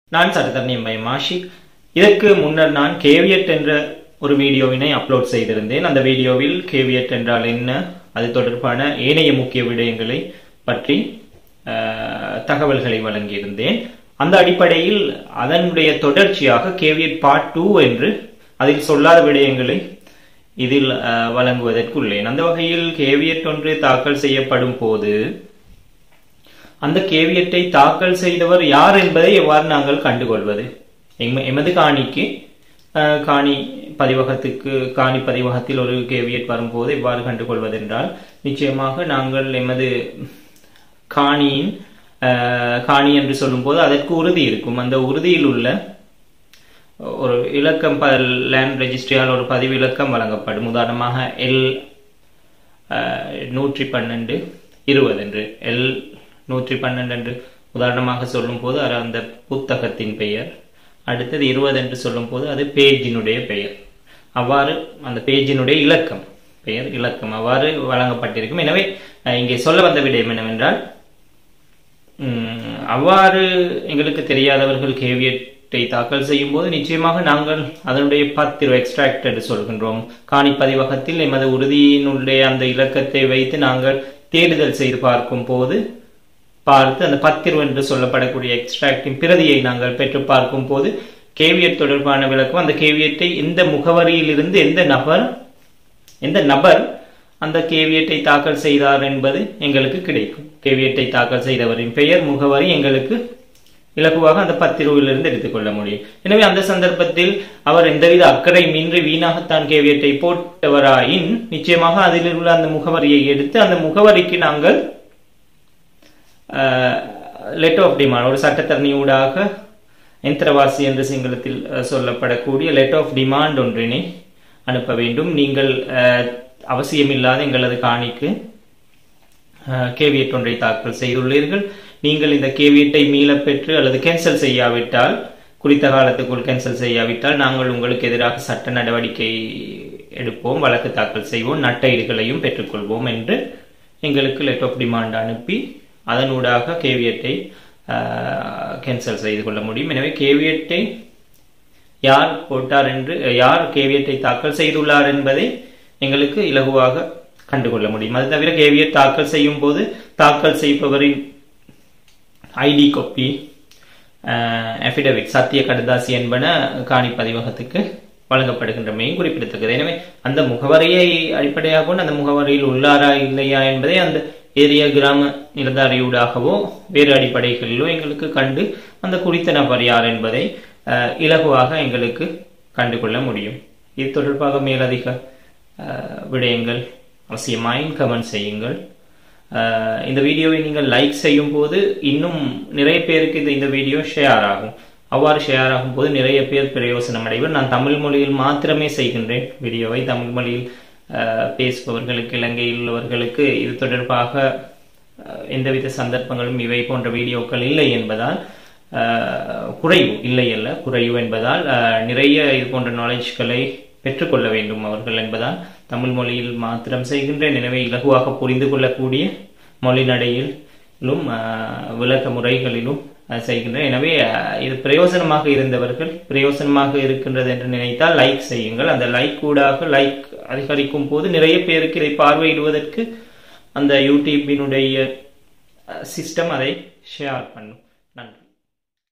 நான் சட்டத்தரணி எம்பை மாஷிக் இதற்கு முன்னர் நான் கேவியட் என்ற ஒரு வீடியோவினை அப்லோட் செய்திருந்தேன் அந்த வீடியோவில் கேவியட் என்றால் என்ன அது தொடர்பான ஏனைய முக்கிய விடயங்களை பற்றி அஹ், தகவல்களை வழங்கியிருந்தேன் அந்த அடிப்படையில் அதனுடைய தொடர்ச்சியாக கேவியட் பார்ட் டூ என்று அதில் சொல்லாத விடயங்களை இதில் அஹ், வழங்குவதற்கு உள்ளேன் அந்த வகையில் கேவியட் ஒன்று தாக்கல் செய்யப்படும் போது அந்த கேவியட்டை தாக்கல் செய்தவர் யார் என்பதை எவ்வாறு நாங்கள் கண்டுகொள்வது எம்- எமது காணிக்கு அஹ், காணி பதிவகத்துக்கு காணி பதிவகத்தில் ஒரு கேவியட் வரும்போது எவ்வாறு கண்டுகொள்வதென்றால் நிச்சயமாக நாங்கள் எமது காணியின் அஹ், காணி என்று சொல்லும்போது அதற்கு உறுதி இருக்கும் அந்த உறுதியில் உள்ள ஒரு இலக்கம் லேண்ட் ரெஜிஸ்ட்ரியால் ஒரு பதிவு இலக்கம் வழங்கப்படும் உதாரணமாக எல் நூற்றி பன்னெண்டு இருபது என்று எல் நூற்றி பன்னெண்டு என்று உதாரணமாக சொல்லும்போது அது அந்த புத்தகத்தின் பெயர் அடுத்தது இருபது என்று சொல்லும்போது அது பேஜினுடைய பெயர் அவ்வாறு அந்த பேஜினுடைய இலக்கம் பெயர் இலக்கம் அவ்வாறு வழங்கப்பட்டிருக்கும் எனவே அஹ், இங்கே சொல்ல வந்த விடயம் என்னவென்றால் உம், அவ்வாறு எங்களுக்கு தெரியாதவர்கள் கேவியட்டை தாக்கல் செய்யும் போது நிச்சயமாக நாங்கள் அதனுடைய பத்திரு எக்ஸ்ட்ராக்ட் என்று சொல்கின்றோம் காணி பதிவகத்தில் எமது உறுதியினுடைய அந்த இலக்கத்தை வைத்து நாங்கள் தேடுதல் செய்து பார்க்கும் போது பார்த்து அந்த பத்திரு என்று சொல்லப்படக்கூடிய எக்ஸ்ட்ராக்டின் பிரதியை நாங்கள் பெற்று பார்க்கும் போது கேவியட் தொடர்பான விளக்கம் அந்த கேவியட்டை எந்த முகவரியிலிருந்து எந்த நபர் எந்த நபர் அந்த கேவியட்டை தாக்கல் செய்தார் என்பது எங்களுக்கு கிடைக்கும் கேவியட்டை தாக்கல் செய்தவரின் பெயர் முகவரி எங்களுக்கு இலகுவாக அந்த பத்திருவிலிருந்து எடுத்துக்கொள்ள முடியும் எனவே அந்த சந்தர்ப்பத்தில் அவர் எந்தவித அக்கறை மின்றி வீணாகத்தான் கேவியட்டை போட்டவராயின் நிச்சயமாக அதில் உள்ள அந்த முகவரியை எடுத்து அந்த முகவரிக்கு நாங்கள் லெட்டர் ஆஃப் டிமாண்ட் ஒரு சட்டத்தரணியூடாக எந்திரவாசி என்று சிங்களத்தில் அஹ், சொல்லப்படக்கூடிய லெட்டர் ஆஃப் டிமாண்ட் ஒன்றினை அனுப்ப வேண்டும் நீங்கள் அஹ், அவசியமில்லாத எங்களது காணிக்கு கேவியட் ஒன்றை தாக்கல் செய்துள்ளீர்கள் நீங்கள் இந்த கேவியட்டை மீளப் பெற்று அல்லது கேன்சல் செய்யாவிட்டால் குறித்த காலத்துக்குள் கேன்சல் செய்யாவிட்டால் நாங்கள் உங்களுக்கு எதிராக சட்ட நடவடிக்கை எடுப்போம் வழக்கு தாக்கல் செய்வோம் நட்டைடுகளையும் பெற்றுக்கொள்வோம் என்று எங்களுக்கு லெட்டர் ஆஃப் டிமாண்ட் அனுப்பி அதனூடாக கேவியட்டை கேன்சல் செய்து கொள்ள முடியும் எனவே கேவியட்டை யார் போட்டார் என்று யார் கேவியட்டை தாக்கல் செய்துள்ளார் என்பதை எங்களுக்கு இலகுவாக கண்டுகொள்ள முடியும் அது தவிர கேவியட் தாக்கல் செய்யும் போது தாக்கல் செய்பவரின் ஐடி காப்பி அஃபிடவிட் சத்திய கடுதாசி என்பன காணி பதிவகத்துக்கு வழங்கப்படுகின்றமையும் குறிப்பிடத்தக்கது எனவே அந்த முகவரியை அடிப்படையாக கொண்டு அந்த முகவரியில் உள்ளாரா இல்லையா என்பதை அந்த ஏரிய கிராம நிலதாரியூடாகவோ வேறு அடிப்படைகளிலோ எங்களுக்கு கண்டு அந்த குறித்த நபர் யார் என்பதை அஹ், இலகுவாக எங்களுக்கு கண்டுகொள்ள முடியும் இது தொடர்பாக மேலதிக அஹ், விடயங்கள் அவசியமாயின் கமெண்ட் செய்யுங்கள் அஹ், இந்த வீடியோவை நீங்கள் லைக் செய்யும் போது இன்னும் நிறைய பேருக்கு இந்த இந்த வீடியோ ஷேர் ஆகும் அவ்வாறு ஷேர் ஆகும் போது நிறைய பேர் பிரயோசனம் அடைவர் நான் தமிழ் மொழியில் மாத்திரமே செய்கின்றேன் வீடியோவை தமிழ் மொழியில் அஹ், பேசுபவர்களுக்கு இலங்கையில் உள்ளவர்களுக்கு இது தொடர்பாக அஹ், எந்தவித சந்தர்ப்பங்களும் இவை போன்ற வீடியோக்கள் இல்லை என்பதால் அஹ், குறைவு இல்லை அல்ல குறைவு என்பதால் அஹ், நிறைய இது போன்ற நாலேஜ்களை பெற்றுக்கொள்ள வேண்டும் அவர்கள் என்பதால் தமிழ் மொழியில் மாத்திரம் செய்கின்றேன் எனவே இலகுவாக புரிந்து கொள்ளக்கூடிய மொழி நடையிலும் அஹ், விளக்க முறைகளிலும் அஹ், செய்கின்றேன் எனவே அஹ், இது பிரயோசனமாக இருந்தவர்கள் பிரயோசனமாக இருக்கின்றது என்று நினைத்தால் லைக் செய்யுங்கள் அந்த லைக் கூடாக லைக் அதிகரிக்கும் போது நிறைய பேருக்கு இதை பார்வையிடுவதற்கு அந்த யூடியூபினுடைய சிஸ்டம் அதை ஷேர் பண்ணும்